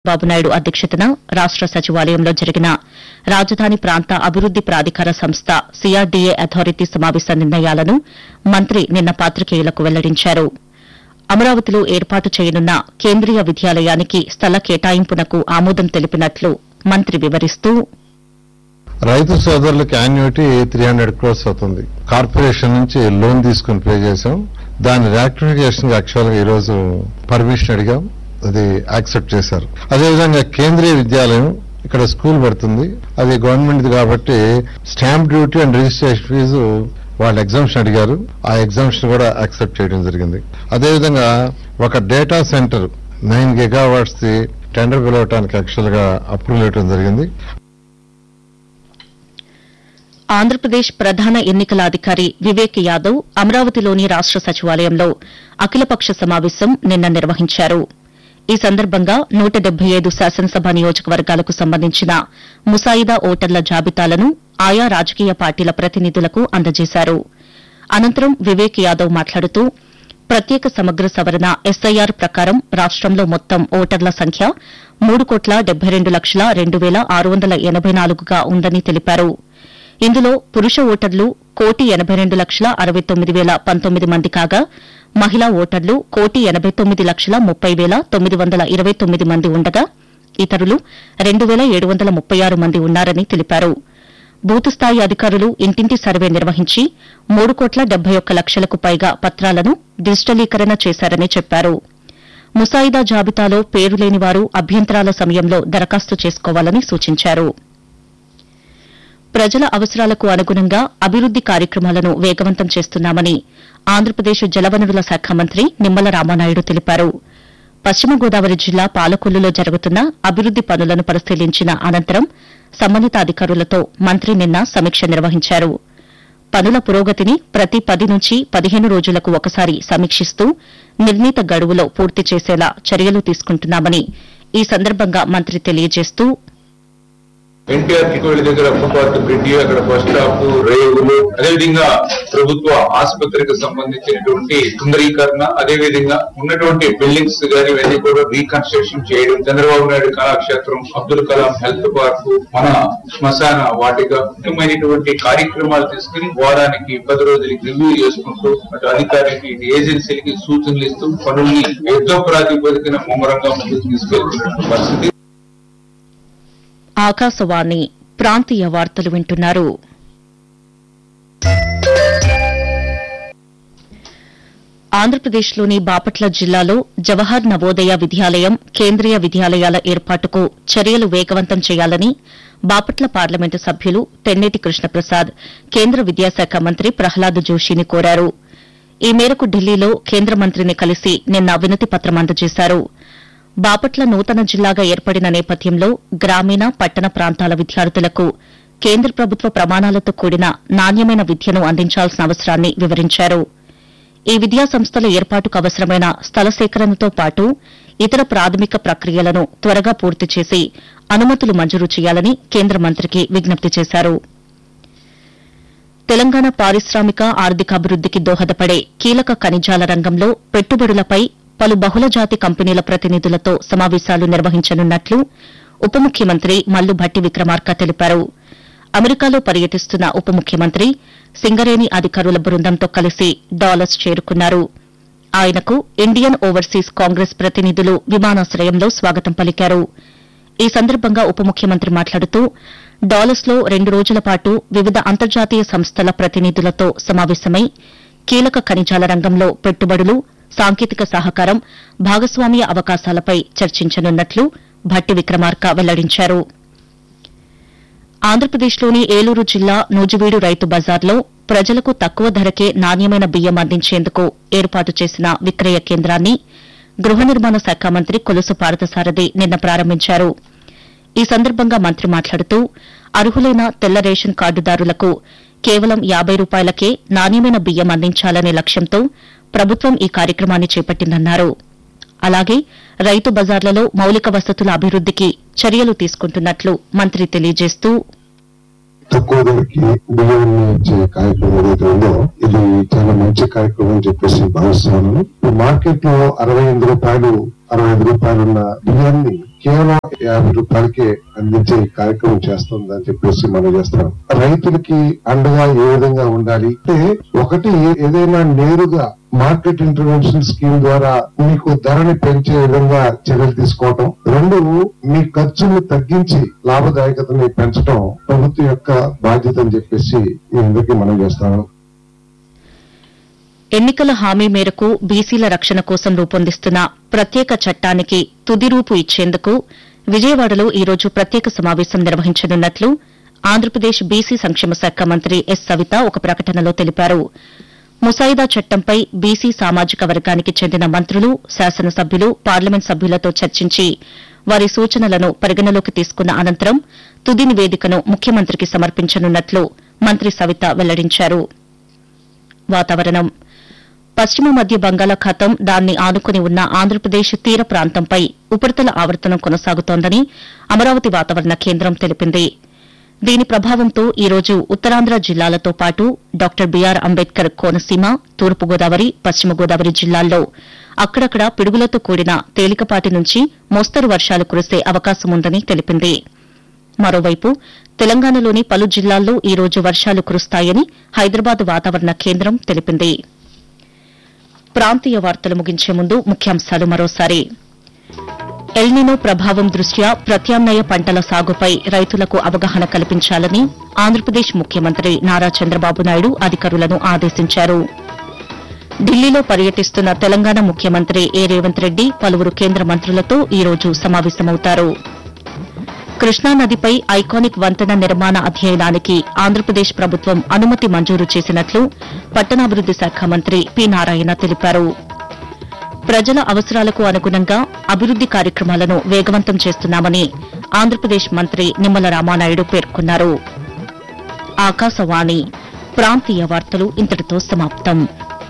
బాబునాయుడు అధ్యక్షతన రాష్ట సచివాలయంలో జరిగిన రాజధాని ప్రాంత అభివృద్ది ప్రాధికార సంస్థ సీఆర్డీఏ అథారిటీ సమావేశ నిర్ణయాలను మంత్రి నిన్న పాత్రికేయులకు వెల్లడించారు అమరావతిలో ఏర్పాటు చేయనున్న కేంద్రీయ విద్యాలయానికి స్థల కేటాయింపునకు ఆమోదం తెలిపినట్లు మంత్రి వివరిస్తూ రైతు సోదరులకి యాన్యుటీ త్రీ హండ్రెడ్ క్రోర్స్ అవుతుంది కార్పొరేషన్ నుంచి లోన్ తీసుకుని పే చేశాం దాని రియాక్టిఫికేషన్ యాక్చువల్ గా ఈ రోజు పర్మిషన్ అడిగాం అది యాక్సెప్ట్ చేశారు అదేవిధంగా కేంద్రీయ విద్యాలయం ఇక్కడ స్కూల్ పడుతుంది అది గవర్నమెంట్ కాబట్టి stamp duty and registration fee వాళ్ళు ఎగ్జామ్షన్ అడిగారు ఆ ఎగ్జామ్షన్ కూడా యాక్సెప్ట్ చేయడం జరిగింది అదేవిధంగా ఒక data centre nine gigawatts the tender పిలవటానికి actual గా అప్రూవల్ ఇవ్వడం జరిగింది ఆంధ్రప్రదేశ్ ప్రధాన ఎన్నికల అధికారి వివేక్ యాదవ్ అమరావతిలోని రాష్ట సచివాలయంలో అఖిలపక్ష సమావేశం నిన్న నిర్వహించారు ఈ సందర్భంగా నూట డెబ్బై ఐదు శాసనసభ నియోజకవర్గాలకు సంబంధించిన ముసాయిదా ఓటర్ల జాబితాలను ఆయా రాజకీయ పార్టీల ప్రతినిధులకు అందజేశారు అనంతరం వివేక్ యాదవ్ మాట్లాడుతూ ప్రత్యేక సమగ్ర సవరణ ఎస్ఐఆర్ ప్రకారం రాష్టంలో మొత్తం ఓటర్ల సంఖ్య మూడు కోట్ల డెబ్బై రెండు లక్షల రెండు వేల ఆరు వందల ఎనబై నాలుగుగా ఉందని తెలిపారు ఇందులో పురుష ఓటర్లు కోటి ఎనబై రెండు లక్షల అరవై తొమ్మిది వేల పంతొమ్మిది మంది కాగా మహిళా ఓటర్లు కోటి ఎనబై తొమ్మిది లక్షల ముప్పై వేల తొమ్మిది వందల ఇరవై తొమ్మిది మంది ఉండగా ఇతరులు రెండు వేల ఏడు వందల ముప్పై ఆరు మంది ఉన్నారని తెలిపారు బూత్ స్థాయి అధికారులు ఇంటింటి సర్వే నిర్వహించి మూడు కోట్ల డెబ్బై ఒక్క లక్షలకు పైగా పత్రాలను డిజిటలీకరణ చేశారని చెప్పారు ముసాయిదా జాబితాలో పేరు లేని వారు అభ్యంతరాల సమయంలో దరఖాస్తు చేసుకోవాలని సూచించారు ప్రజల అవసరాలకు అనుగుణంగా అభివృద్ది కార్యక్రమాలను వేగవంతం చేస్తున్నామని ఆంధ్రప్రదేశ్ జలవనరుల శాఖ మంత్రి నిమ్మల రామానాయుడు తెలిపారు పశ్చిమ గోదావరి జిల్లా పాలకొల్లులో జరుగుతున్న అభివృద్ది పనులను పరిశీలించిన అనంతరం సంబంధిత అధికారులతో మంత్రి నిన్న సమీక్ష నిర్వహించారు పనుల పురోగతిని ప్రతి పది నుంచి పదిహేను రోజులకు ఒకసారి సమీక్షిస్తూ నిర్ణీత గడువులో పూర్తి చేసేలా చర్యలు తీసుకుంటున్నామని ఈ సందర్భంగా మంత్రి తెలియజేస్తూ ఎన్టీఆర్ కిట్వెల్ దగ్గర ఫుట్పాత్ బ్రిడ్జ్ అక్కడ బస్ స్టాప్ రేవులు అదేవిధంగా ప్రభుత్వ ఆసుపత్రికి సంబంధించినటువంటి సుందరీకరణ అదేవిధంగా ఉన్నటువంటి బిల్డింగ్స్ గాని ఇవన్నీ కూడా రీకన్స్ట్రక్షన్ చేయడం చంద్రబాబు నాయుడు కళాక్షేత్రం అబ్దుల్ కలాం హెల్త్ పార్క్ మన శ్మశాన వాటిక ముఖ్యమైనటువంటి కార్యక్రమాలు తీసుకుని వారానికి పది రోజులకి రివ్యూ చేసుకుంటూ అటు అధికారికి ఇటు ఏజెన్సీలకి సూచనలు ఇస్తూ పనుల్ని యుద్ధ ప్రాతిపదికన ముమ్మరంగా ముందుకు తీసుకెళ్తున్న పరిస్థితి ఆకాశవాణి ప్రాంతీయ వార్తలు వింటున్నారు ఆంధ్రప్రదేశ్లోని బాపట్ల జిల్లాలో జవహర్ నవోదయ విద్యాలయం కేంద్రీయ విద్యాలయాల ఏర్పాటుకు చర్యలు వేగవంతం చేయాలని బాపట్ల పార్లమెంటు సభ్యులు తెన్నేటి కృష్ణప్రసాద్ కేంద్ర విద్యాశాఖ మంత్రి ప్రహ్లాద్ జోషిని కోరారు ఈ మేరకు ఢిల్లీలో కేంద్ర మంత్రిని కలిసి నిన్న వినతి పత్రం అందజేశారు బాపట్ల నూతన జిల్లాగా ఏర్పడిన నేపథ్యంలో గ్రామీణ పట్టణ ప్రాంతాల విద్యార్థులకు కేంద్ర ప్రభుత్వ ప్రమాణాలతో కూడిన నాణ్యమైన విద్యను అందించాల్సిన అవసరాన్ని వివరించారు ఈ విద్యా సంస్థల ఏర్పాటుకు అవసరమైన స్థల సేకరణతో పాటు ఇతర ప్రాథమిక ప్రక్రియలను త్వరగా పూర్తి చేసి అనుమతులు మంజూరు చేయాలని కేంద్ర మంత్రికి విజ్ఞప్తి చేశారు తెలంగాణ పారిశ్రామిక ఆర్థికాభివృద్దికి దోహదపడే కీలక ఖనిజాల రంగంలో పెట్టుబడులపై పలు బహుళజాతి కంపెనీల ప్రతినిధులతో సమావేశాలు నిర్వహించనున్నట్లు ఉప ముఖ్యమంత్రి మల్లు భట్టి విక్రమార్క తెలిపారు అమెరికాలో పర్యటిస్తున్న ఉప ముఖ్యమంత్రి సింగరేణి అధికారుల బృందంతో కలిసి డాలస్ చేరుకున్నారు ఆయనకు ఇండియన్ ఓవర్సీస్ కాంగ్రెస్ ప్రతినిధులు విమానాశ్రయంలో స్వాగతం పలికారు ఈ సందర్భంగా ఉప ముఖ్యమంత్రి మాట్లాడుతూ డాలస్ లో రెండు రోజుల పాటు వివిధ అంతర్జాతీయ సంస్థల ప్రతినిధులతో సమావేశమై కీలక ఖనిజాల రంగంలో పెట్టుబడులు సాంకేతిక సహకారం భాగస్వామ్య అవకాశాలపై చర్చించనున్నట్లు భట్టి విక్రమార్క వెల్లడించారు ఆంధ్రప్రదేశ్లోని ఏలూరు జిల్లా నూజివీడు రైతు బజార్లో ప్రజలకు తక్కువ ధరకే నాణ్యమైన బియ్యం అందించేందుకు ఏర్పాటు చేసిన విక్రయ కేంద్రాన్ని గృహ నిర్మాణ శాఖ మంత్రి కొలుసు పార్థసారథి నిన్న ప్రారంభించారు ఈ సందర్భంగా మంత్రి మాట్లాడుతూ అర్హులైన తెల్ల రేషన్ కార్డుదారులకు కేవలం యాబై రూపాయలకే నాణ్యమైన బియ్యం అందించాలనే లక్ష్యంతో ప్రభుత్వం ఈ కార్యక్రమాన్ని చేపట్టిందన్నారు అలాగే రైతు బజార్లలో మౌలిక వసతుల అభివృద్దికి చర్యలు తీసుకుంటున్నట్లు మంత్రి తెలియజేస్తూ తక్కువ ధరకి బియ్యాన్ని ఇచ్చే కార్యక్రమం ఏదైతే ఉందో ఇది చాలా మంచి కార్యక్రమం అని చెప్పేసి భావిస్తున్నాను ఇప్పుడు మార్కెట్ లో అరవై ఎనిమిది రూపాయలు అరవై ఐదు రూపాయలు ఉన్న బియ్యాన్ని కేవలం యాభై రూపాయలకే అందించే కార్యక్రమం చేస్తుందని చెప్పేసి మనం చేస్తున్నాం రైతులకి అండగా ఏ విధంగా ఉండాలి అంటే ఒకటి ఏదైనా నేరుగా మార్కెట్ ఇంటర్వెన్షన్ స్కీమ్ ద్వారా మీకు ధరని పెంచే విధంగా చర్యలు తీసుకోవటం రెండు మీ ఖర్చుని తగ్గించి లాభదాయకతని పెంచడం ప్రభుత్వం యొక్క బాధ్యత అని చెప్పేసి మీ అందరికీ మనం చేస్తాను ఎన్నికల హామీ మేరకు బీసీల రక్షణ కోసం రూపొందిస్తున్న ప్రత్యేక చట్టానికి తుది రూపు ఇచ్చేందుకు విజయవాడలో ఈ రోజు ప్రత్యేక సమావేశం నిర్వహించనున్నట్లు ఆంధ్రప్రదేశ్ బీసీ సంక్షేమ శాఖ మంత్రి ఎస్ సవిత ఒక ప్రకటనలో తెలిపారు ముసాయిదా చట్టంపై బీసీ సామాజిక వర్గానికి చెందిన మంత్రులు శాసనసభ్యులు పార్లమెంట్ సభ్యులతో చర్చించి వారి సూచనలను పరిగణలోకి తీసుకున్న అనంతరం తుది నివేదికను ముఖ్యమంత్రికి సమర్పించనున్నట్లు మంత్రి సవిత వెల్లడించారు వాతావరణం పశ్చిమ మధ్య బంగాళాఖాతం దాన్ని ఆనుకుని ఉన్న ఆంధ్రప్రదేశ్ తీర ప్రాంతంపై ఉపరితల ఆవర్తనం కొనసాగుతోందని అమరావతి వాతావరణ కేంద్రం తెలిపింది దీని ప్రభావంతో ఈ రోజు ఉత్తరాంధ్ర జిల్లాలతో పాటు డాక్టర్ బీఆర్ అంబేద్కర్ కోనసీమ తూర్పుగోదావరి పశ్చిమ గోదావరి జిల్లాల్లో అక్కడక్కడ పిడుగులతో కూడిన తేలికపాటి నుంచి మోస్తరు వర్షాలు కురిసే అవకాశముందని తెలిపింది మరోవైపు తెలంగాణలోని పలు జిల్లాల్లో ఈ రోజు వర్షాలు కురుస్తాయని హైదరాబాద్ వాతావరణ కేంద్రం తెలిపింది ప్రాంతీయ వార్తలు ముగించే ముందు ముఖ్యాంశాలు మరోసారి ఎల్నినో ప్రభావం దృష్ట్యా ప్రత్యామ్నాయ పంటల సాగుపై రైతులకు అవగాహన కల్పించాలని ఆంధ్రప్రదేశ్ ముఖ్యమంత్రి నారా చంద్రబాబు నాయుడు అధికారులను ఆదేశించారు ఢిల్లీలో పర్యటిస్తున్న తెలంగాణ ముఖ్యమంత్రి ఏ రేవంత్ రెడ్డి పలువురు కేంద్ర మంత్రులతో ఈ రోజు సమావేశమవుతారు కృష్ణానదిపై ఐకానిక్ వంతెన నిర్మాణ అధ్యయనానికి ఆంధ్రప్రదేశ్ ప్రభుత్వం అనుమతి మంజూరు చేసినట్లు పట్టణాభివృద్ది శాఖ మంత్రి పి నారాయణ తెలిపారు ప్రజల అవసరాలకు అనుగుణంగా అభివృద్ది కార్యక్రమాలను వేగవంతం చేస్తున్నామని ఆంధ్రప్రదేశ్ మంత్రి నిమ్మల రామానాయుడు పేర్కొన్నారు ఆకాశవాణి ప్రాంతీయ వార్తలు ఇంతటితో సమాప్తం